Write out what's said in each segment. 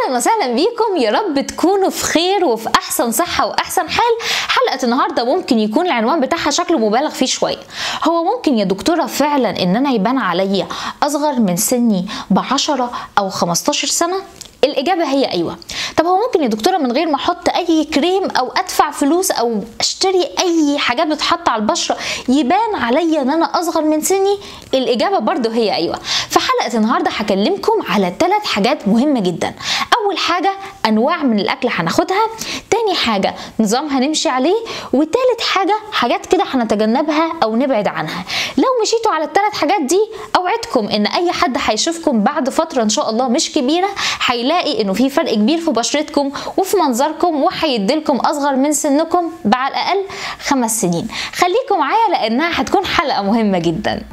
اهلا وسهلا بيكم يا رب تكونوا في خير وفي احسن صحه واحسن حال حلقه النهارده ممكن يكون العنوان بتاعها شكله مبالغ فيه شويه هو ممكن يا دكتوره فعلا ان انا يبان عليا اصغر من سني ب 10 او 15 سنه الإجابة هي أيوة طب هو ممكن يا دكتورة من غير ما أحط أي كريم أو أدفع فلوس أو أشتري أي حاجات بتحط على البشرة يبان عليا إن أنا أصغر من سني الإجابة برضو هي أيوة في حلقة النهاردة هكلمكم على ثلاث حاجات مهمة جدا أول حاجة أنواع من الأكل هناخدها تاني حاجة نظام هنمشي عليه وتالت حاجة حاجات كده هنتجنبها أو نبعد عنها لو مشيتوا على الثلاث حاجات دي أوعدكم إن أي حد هيشوفكم بعد فترة إن شاء الله مش كبيرة هيلاقي إنه في فرق كبير في بشرتكم وفي منظركم وهيديلكم أصغر من سنكم بعد الأقل خمس سنين خليكم معايا لأنها هتكون حلقة مهمة جداً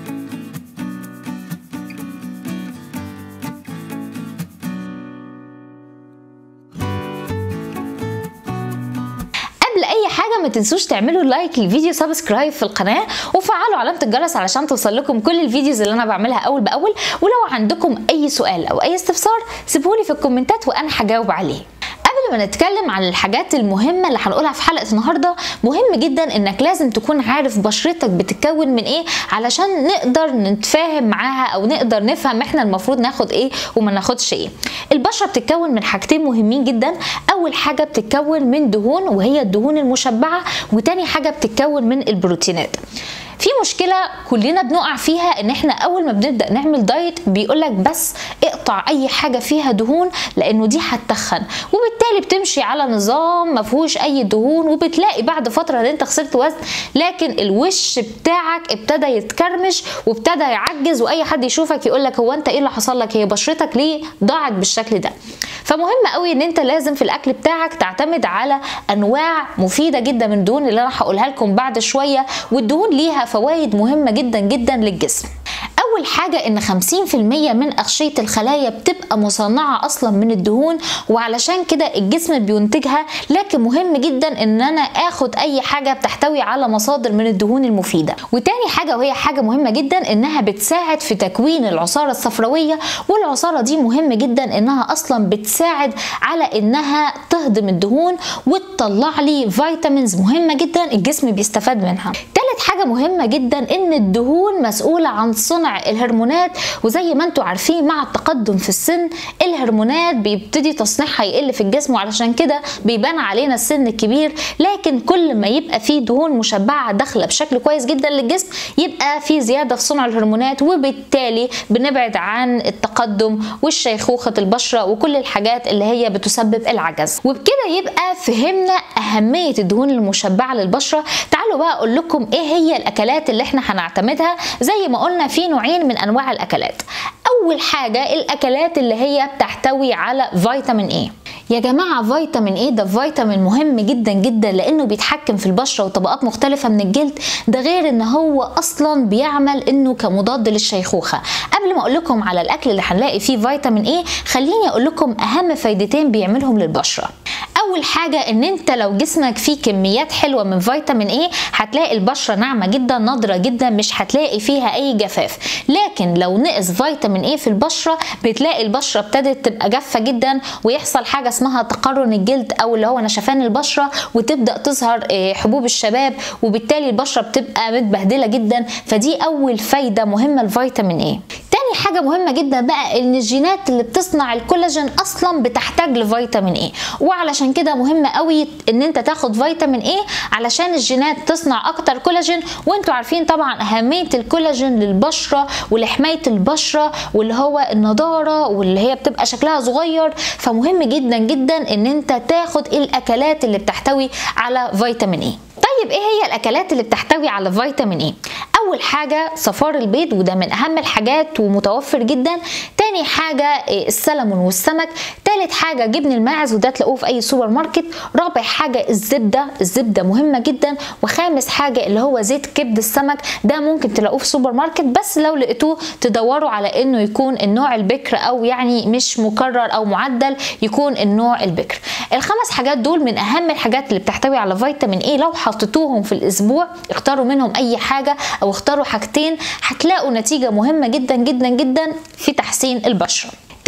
قبل اي حاجه ما تنسوش تعملوا لايك للفيديو سبسكرايب في القناه وفعلوا علامه الجرس علشان توصل لكم كل الفيديوز اللي انا بعملها اول باول ولو عندكم اي سؤال او اي استفسار سيبولي في الكومنتات وانا هجاوب عليه قبل ما نتكلم عن الحاجات المهمة اللي هنقولها في حلقة النهاردة مهم جدا انك لازم تكون عارف بشرتك بتتكون من ايه علشان نقدر نتفاهم معاها او نقدر نفهم احنا المفروض ناخد ايه وما ناخدش ايه البشرة بتتكون من حاجتين مهمين جدا اول حاجة بتتكون من دهون وهي الدهون المشبعة وتاني حاجة بتتكون من البروتينات في مشكلة كلنا بنقع فيها ان احنا اول ما بنبدأ نعمل دايت بيقولك بس اقطع اي حاجة فيها دهون لانه دي هتتخن وبالتالي بتمشي على نظام ما فيهوش اي دهون وبتلاقي بعد فترة ان انت خسرت وزن لكن الوش بتاعك ابتدى يتكرمش وابتدى يعجز واي حد يشوفك يقولك هو انت ايه اللي حصل لك هي بشرتك ليه ضاعت بالشكل ده فمهم قوي ان انت لازم في الاكل بتاعك تعتمد على انواع مفيده جدا من الدهون اللي انا هقولها لكم بعد شويه والدهون ليها فوائد مهمه جدا جدا للجسم اول حاجه ان 50% من اغشيه الخلايا بتبقى مصنعه اصلا من الدهون وعلشان كده الجسم بينتجها لكن مهم جدا ان انا اخد اي حاجه بتحتوي على مصادر من الدهون المفيده وتاني حاجه وهي حاجه مهمه جدا انها بتساعد في تكوين العصاره الصفراويه والعصاره دي مهم جدا انها اصلا بتساعد على انها تهضم الدهون وتطلع لي فيتامينز مهمه جدا الجسم بيستفاد منها تالت حاجه مهمه جدا ان الدهون مسؤوله عن صنع الهرمونات وزي ما انتم عارفين مع التقدم في السن الهرمونات بيبتدي تصنيعها يقل في الجسم وعلشان كده بيبان علينا السن الكبير لكن كل ما يبقى فيه دهون مشبعه داخله بشكل كويس جدا للجسم يبقى في زياده في صنع الهرمونات وبالتالي بنبعد عن التقدم والشيخوخه البشره وكل الحاجات اللي هي بتسبب العجز وبكده يبقى فهمنا اهميه الدهون المشبعه للبشره تعالوا بقى اقول لكم ايه هي الاكلات اللي احنا هنعتمدها زي ما قلنا في نوعين من انواع الاكلات اول حاجه الاكلات اللي هي بتحتوي على فيتامين ايه يا جماعة فيتامين ايه ده فيتامين مهم جدا جدا لانه بيتحكم في البشرة وطبقات مختلفة من الجلد ده غير ان هو اصلا بيعمل انه كمضاد للشيخوخة قبل ما اقول لكم على الاكل اللي هنلاقي فيه فيتامين ايه خليني اقول لكم اهم فايدتين بيعملهم للبشرة اول حاجه ان انت لو جسمك فيه كميات حلوه من فيتامين ايه هتلاقي البشره ناعمه جدا نضره جدا مش هتلاقي فيها اي جفاف لكن لو نقص فيتامين ايه في البشره بتلاقي البشره ابتدت تبقى جافه جدا ويحصل حاجه اسمها تقرن الجلد او اللي هو نشفان البشره وتبدا تظهر حبوب الشباب وبالتالي البشره بتبقى متبهدله جدا فدي اول فايده مهمه لفيتامين ايه تاني حاجه مهمه جدا بقى ان الجينات اللي بتصنع الكولاجين اصلا بتحتاج لفيتامين ايه وعلشان كده مهم قوي ان انت تاخد فيتامين ايه علشان الجينات تصنع اكتر كولاجين وانتوا عارفين طبعا اهميه الكولاجين للبشره ولحمايه البشره واللي هو النضاره واللي هي بتبقى شكلها صغير فمهم جدا جدا ان انت تاخد الاكلات اللي بتحتوي على فيتامين ايه طيب ايه هي الاكلات اللي بتحتوي على فيتامين ايه اول حاجه صفار البيض وده من اهم الحاجات ومتوفر جدا تاني حاجه السلمون والسمك تالت حاجه جبن الماعز وده تلاقوه في اي سوبر ماركت رابع حاجه الزبده الزبده مهمه جدا وخامس حاجه اللي هو زيت كبد السمك ده ممكن تلاقوه في سوبر ماركت بس لو لقيتوه تدوروا على انه يكون النوع البكر او يعني مش مكرر او معدل يكون النوع البكر الخمس حاجات دول من اهم الحاجات اللي بتحتوي على فيتامين ايه لو حطيتوهم في الاسبوع اختاروا منهم اي حاجه او اختاروا حاجتين هتلاقوا نتيجه مهمه جدا جدا جدا في تحسين البشره تاني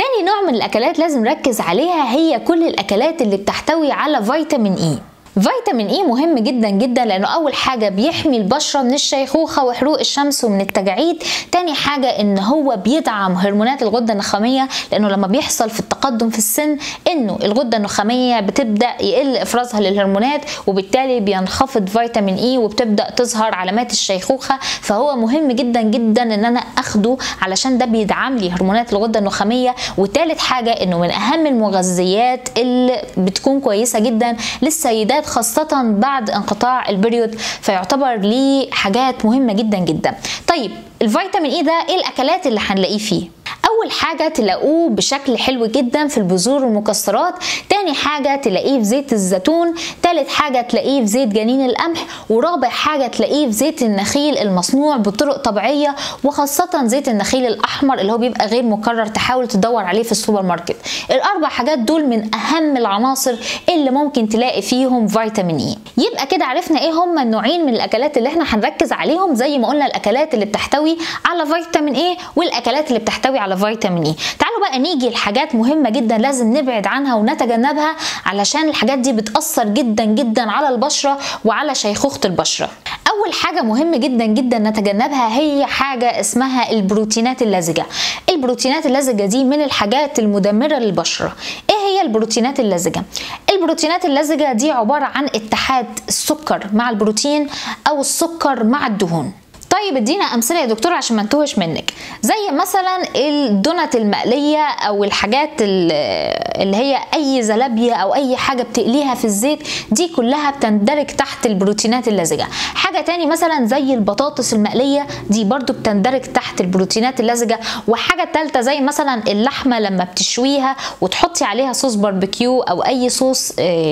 تاني نوع من الاكلات لازم نركز عليها هي كل الاكلات اللي بتحتوي على فيتامين اي فيتامين اي مهم جدا جدا لانه اول حاجه بيحمي البشره من الشيخوخه وحروق الشمس ومن التجاعيد تاني حاجه ان هو بيدعم هرمونات الغده النخاميه لانه لما بيحصل في التقدم في السن انه الغده النخاميه بتبدا يقل افرازها للهرمونات وبالتالي بينخفض فيتامين اي وبتبدا تظهر علامات الشيخوخه فهو مهم جدا جدا ان انا اخده علشان ده بيدعم لي هرمونات الغده النخاميه وتالت حاجه انه من اهم المغذيات اللي بتكون كويسه جدا للسيدات خاصة بعد انقطاع البريود فيعتبر ليه حاجات مهمة جدا جدا طيب الفيتامين اي ده ايه الاكلات اللي هنلاقيه فيه اول حاجه تلاقوه بشكل حلو جدا في البذور والمكسرات تاني حاجه تلاقيه في زيت الزيتون تالت حاجه تلاقيه في زيت جنين القمح ورابع حاجه تلاقيه في زيت النخيل المصنوع بطرق طبيعيه وخاصه زيت النخيل الاحمر اللي هو بيبقى غير مكرر تحاول تدور عليه في السوبر ماركت الاربع حاجات دول من اهم العناصر اللي ممكن تلاقي فيهم فيتامين اي يبقى كده عرفنا ايه هم النوعين من الاكلات اللي احنا هنركز عليهم زي ما قلنا الاكلات اللي بتحتوي على فيتامين اي والاكلات اللي بتحتوي على فيتامين اي تعالوا بقى نيجي لحاجات مهمه جدا لازم نبعد عنها ونتجنبها علشان الحاجات دي بتاثر جدا جدا على البشره وعلى شيخوخه البشره اول حاجه مهم جدا جدا نتجنبها هي حاجه اسمها البروتينات اللزجه البروتينات اللزجه دي من الحاجات المدمره للبشره ايه هي البروتينات اللزجه البروتينات اللزجه دي عباره عن اتحاد السكر مع البروتين او السكر مع الدهون طيب ادينا امثله يا دكتور عشان ما انتهش منك زي مثلا الدونات المقليه او الحاجات اللي هي اي زلابيه او اي حاجه بتقليها في الزيت دي كلها بتندرج تحت البروتينات اللزجه حاجه تاني مثلا زي البطاطس المقليه دي برضو بتندرج تحت البروتينات اللزجه وحاجه ثالثه زي مثلا اللحمه لما بتشويها وتحطي عليها صوص باربيكيو او اي صوص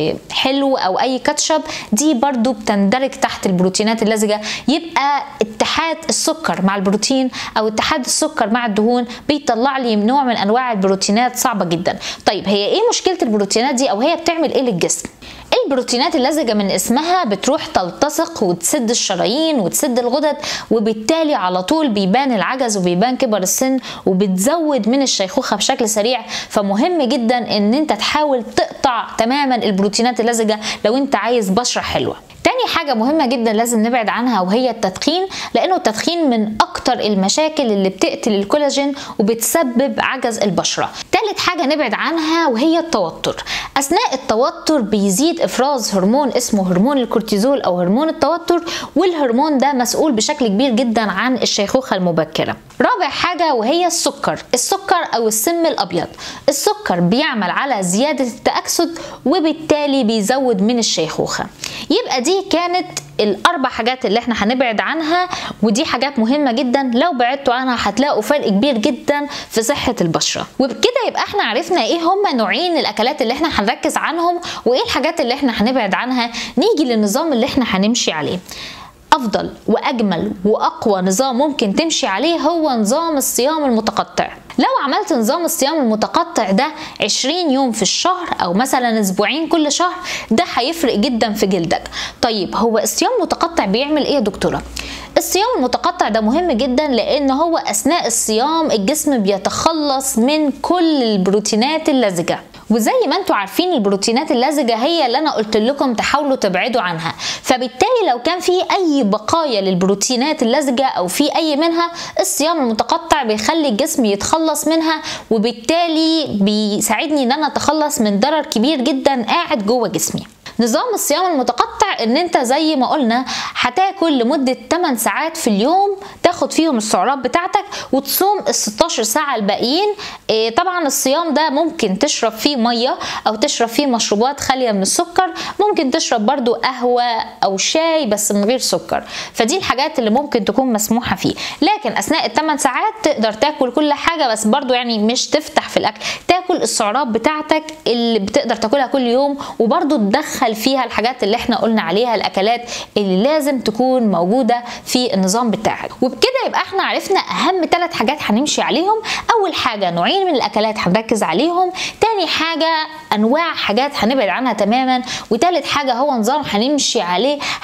حلو او اي كاتشب دي برضو بتندرج تحت البروتينات اللزجه يبقى اتحاد السكر مع البروتين او اتحاد السكر مع الدهون بيطلع لي نوع من انواع البروتينات صعبه جدا طيب هي ايه مشكله البروتينات دي او هي بتعمل ايه للجسم البروتينات اللزجه من اسمها بتروح تلتصق وتسد الشرايين وتسد الغدد وبالتالي على طول بيبان العجز وبيبان كبر السن وبتزود من الشيخوخه بشكل سريع فمهم جدا ان انت تحاول تقطع تماما البروتينات اللزجه لو انت عايز بشره حلوه تاني حاجة مهمة جدا لازم نبعد عنها وهي التدخين لأنه التدخين من أكتر المشاكل اللي بتقتل الكولاجين وبتسبب عجز البشرة تالت حاجة نبعد عنها وهي التوتر أثناء التوتر بيزيد إفراز هرمون اسمه هرمون الكورتيزول أو هرمون التوتر والهرمون ده مسؤول بشكل كبير جدا عن الشيخوخة المبكرة رابع حاجة وهي السكر السكر أو السم الأبيض السكر بيعمل على زيادة التأكسد وبالتالي بيزود من الشيخوخة يبقى دي كانت الاربع حاجات اللي احنا هنبعد عنها ودي حاجات مهمه جدا لو بعدتوا عنها هتلاقوا فرق كبير جدا في صحه البشره وبكده يبقى احنا عرفنا ايه هما نوعين الاكلات اللي احنا هنركز عنهم وايه الحاجات اللي احنا هنبعد عنها نيجي للنظام اللي احنا هنمشي عليه افضل واجمل واقوى نظام ممكن تمشي عليه هو نظام الصيام المتقطع لو عملت نظام الصيام المتقطع ده 20 يوم في الشهر او مثلا اسبوعين كل شهر ده هيفرق جدا في جلدك طيب هو الصيام المتقطع بيعمل ايه يا دكتوره الصيام المتقطع ده مهم جدا لان هو اثناء الصيام الجسم بيتخلص من كل البروتينات اللزجه وزي ما انتم عارفين البروتينات اللزجه هي اللي انا قلت لكم تحاولوا تبعدوا عنها فبالتالي لو كان في اي بقايا للبروتينات اللزجه او في اي منها الصيام المتقطع بيخلي الجسم يتخلص منها وبالتالي بيساعدني ان انا اتخلص من ضرر كبير جدا قاعد جوه جسمي نظام الصيام المتقطع ان انت زي ما قلنا هتاكل لمده 8 ساعات في اليوم تاخد فيهم السعرات بتاعتك وتصوم ال 16 ساعه الباقيين إيه طبعا الصيام ده ممكن تشرب فيه ميه او تشرب فيه مشروبات خاليه من السكر ممكن تشرب برضو قهوه او شاي بس من غير سكر فدي الحاجات اللي ممكن تكون مسموحه فيه لكن اثناء الثمان ساعات تقدر تاكل كل حاجه بس برضو يعني مش تفتح في الاكل تاكل السعرات بتاعتك اللي بتقدر تاكلها كل يوم وبرضو تدخل فيها الحاجات اللي احنا قلنا عليها الاكلات اللي لازم تكون موجوده في النظام بتاعك وبكده يبقى احنا عرفنا اهم ثلاث حاجات هنمشي عليهم اول حاجه نوعين من الاكلات هنركز عليهم تاني حاجه انواع حاجات هنبعد عنها تماما وتالت حاجه هو نظام هنمشي عليه حتى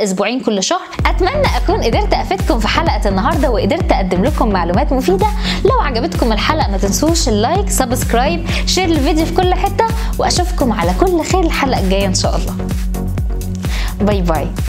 اسبوعين كل شهر اتمنى اكون قدرت افيدكم في حلقه النهارده وقدرت اقدم لكم معلومات مفيده لو عجبتكم الحلقه ما تنسوش اللايك سبسكرايب شير الفيديو في كل حته واشوفكم على كل خير الحلقه الجايه ان شاء الله باي باي